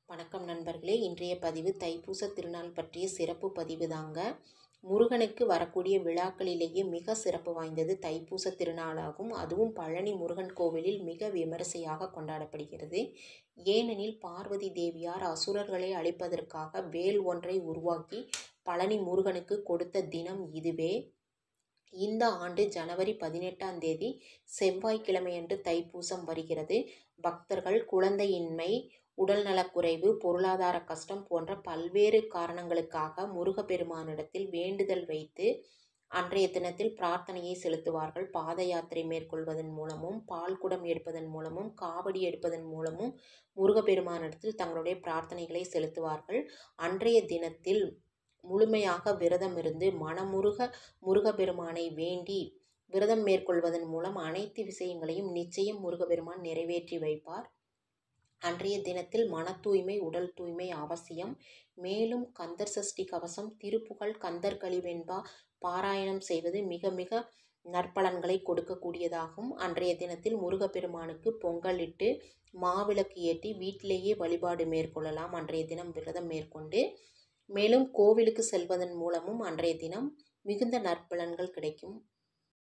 வணக்கம் நண்பர்களே இன்றைய பதிவு தைப்பூச திருநாள் பற்றிய சிறப்பு பதிவு தாங்க முருகனுக்கு வரக்கூடிய விழாக்களிலேயே மிக சிறப்பு வாய்ந்தது தைப்பூச திருநாளாகும் அதுவும் பழனி முருகன் கோவிலில் மிக விமரிசையாக கொண்டாடப்படுகிறது ஏனெனில் பார்வதி தேவியார் அசுரர்களை அழிப்பதற்காக வேல் ஒன்றை உருவாக்கி பழனி முருகனுக்கு கொடுத்த தினம் இதுவே இந்த ஆண்டு ஜனவரி பதினெட்டாம் தேதி செவ்வாய்க்கிழமையன்று தைப்பூசம் வருகிறது பக்தர்கள் குழந்தையின்மை உடல்நலக்குறைவு பொருளாதார கஷ்டம் போன்ற பல்வேறு காரணங்களுக்காக முருகப்பெருமானிடத்தில் வேண்டுதல் வைத்து அன்றைய தினத்தில் பிரார்த்தனையை செலுத்துவார்கள் பாத யாத்திரை மேற்கொள்வதன் மூலமும் பால்குடம் எடுப்பதன் மூலமும் காவடி எடுப்பதன் மூலமும் முருகப்பெருமானிடத்தில் தங்களுடைய பிரார்த்தனைகளை செலுத்துவார்கள் அன்றைய தினத்தில் முழுமையாக விரதம் இருந்து மனமுருக முருகப்பெருமானை வேண்டி விரதம் மேற்கொள்வதன் மூலம் அனைத்து விஷயங்களையும் நிச்சயம் முருகப்பெருமான் நிறைவேற்றி வைப்பார் அன்றைய தினத்தில் மன தூய்மை உடல் தூய்மை அவசியம் மேலும் கந்தர் சஷ்டி கவசம் திருப்புகழ் கந்தர் கழிவென்பா பாராயணம் செய்வது மிக மிக நற்பலன்களை கொடுக்கக்கூடியதாகும் அன்றைய தினத்தில் முருகப்பெருமானுக்கு பொங்கலிட்டு மாவிளக்கு ஏற்றி வீட்டிலேயே வழிபாடு மேற்கொள்ளலாம் அன்றைய தினம் விரதம் மேற்கொண்டு மேலும் கோவிலுக்கு செல்வதன் மூலமும் அன்றைய தினம் மிகுந்த நற்பலன்கள் கிடைக்கும்